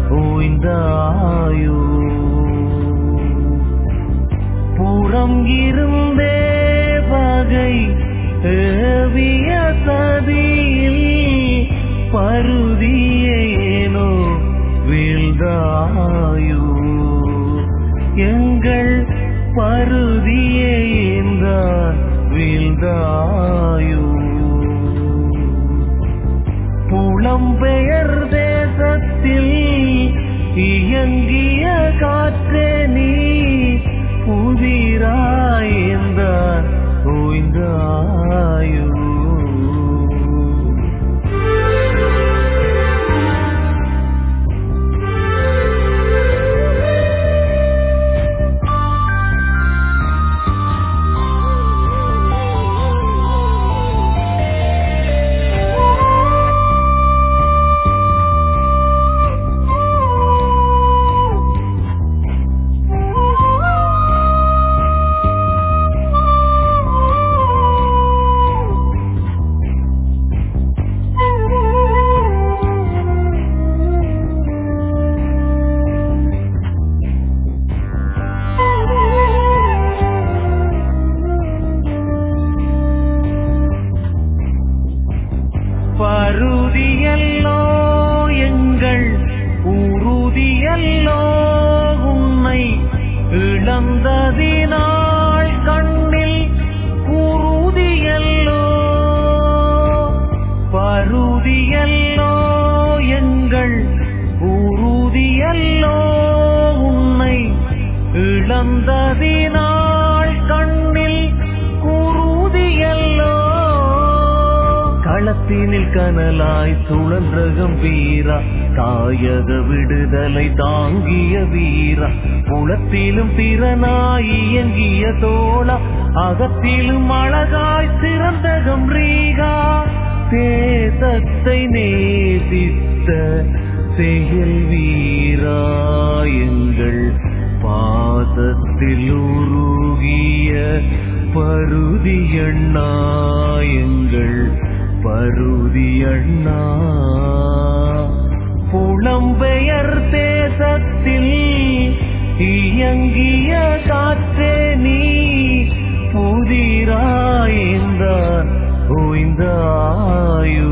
ஓய்ந்தாயோ புறம் இருந்தே பகை ஏவிய சதியில் பருதியேனோ வீழ்ந்தாயோ எங்கள் பருதியேந்தான் வீழ்ந்தாயோ புலம்பெயர் தேசத்தில் இயங்கிய காற்றே நீ புதிராய்ந்தான் ஓய்ந்தாயோ பருதியல்லோ எங்கள் உறுதியல்லோ உன்னை இழந்ததினாள் கண்ணில் குருதியல்லோ பருதியல்லோ எங்கள் உறுதியல்லோ உன்னை இழந்ததினாள் கண்ணில் குருதியல்லோ களத்தினில் கனலாய் சுழன்றகம் வீரா தாயக விடுதலை தாங்கிய வீரா குளத்திலும் திறனாய் இயங்கிய தோளா அகத்திலும் அழகாய் சிறந்தகம் ரீகா தேசத்தை நேசித்த செயல் வீரா எங்கள் பாதத்தில் உருகிய பருதி அண்ணா எங்கள் பருதி அண்ணா புலம்பெயர் தேசத்தில் இயங்கிய காற்றே நீ புதிராய்ந்தான் ஓய்ந்தாயோ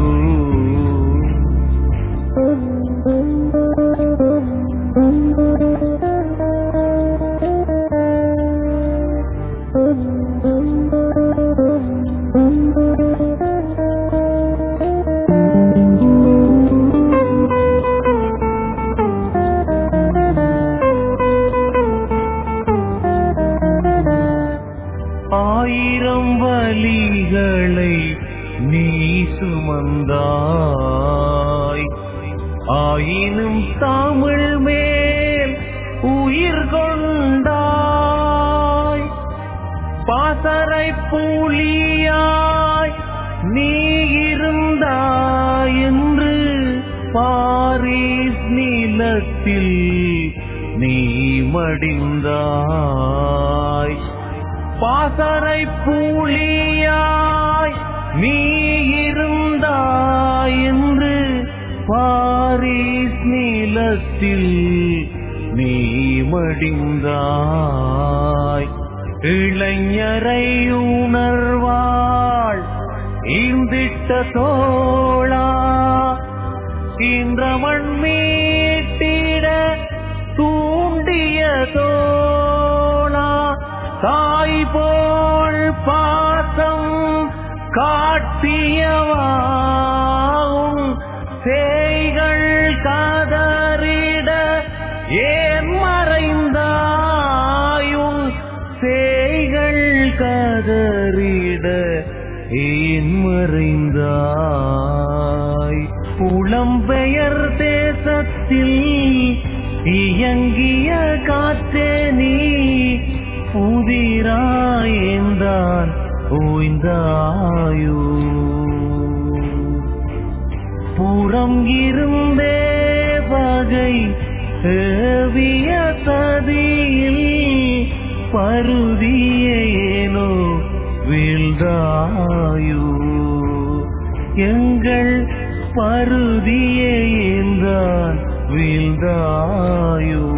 ஆயிரம் வலிகளை நீ சுமந்தாய் ஆயினும் தமிழ் மேல் உயிர் கொண்டாய் பாசறை புலியாய் நீ இருந்தாய் என்று பாரிஸ் நிலத்தில் நீ மடிந்தாய் பாசறை புலியாய் நீ இருந்தாய் என்று பாரிஸ் நிலத்தில் நீ மடிந்தாய் இளைஞரை உணர்வாள் இந்திட்ட தோளா இன்றமண் மீட்டிட தூண்டிய தோளா தாய் போல் பாசம் காட்டியவாவும் சேய்கள் கதறிட ஏன் மறைந்தாயும் சேய்கள் கதறிட ஏன் மறைந்தாய் புலம்பெயர் தேசத்தில் இயங்கிய காற்றே நீ புதிராய்ந்தான் ஓய்ந்தாயோ புறம் இருந்தே பகை ஏவிய சதியில் பருதியேனோ வீழ்ந்தாயோ எங்கள் பருதியேந்தான் வீழ்ந்தாயோ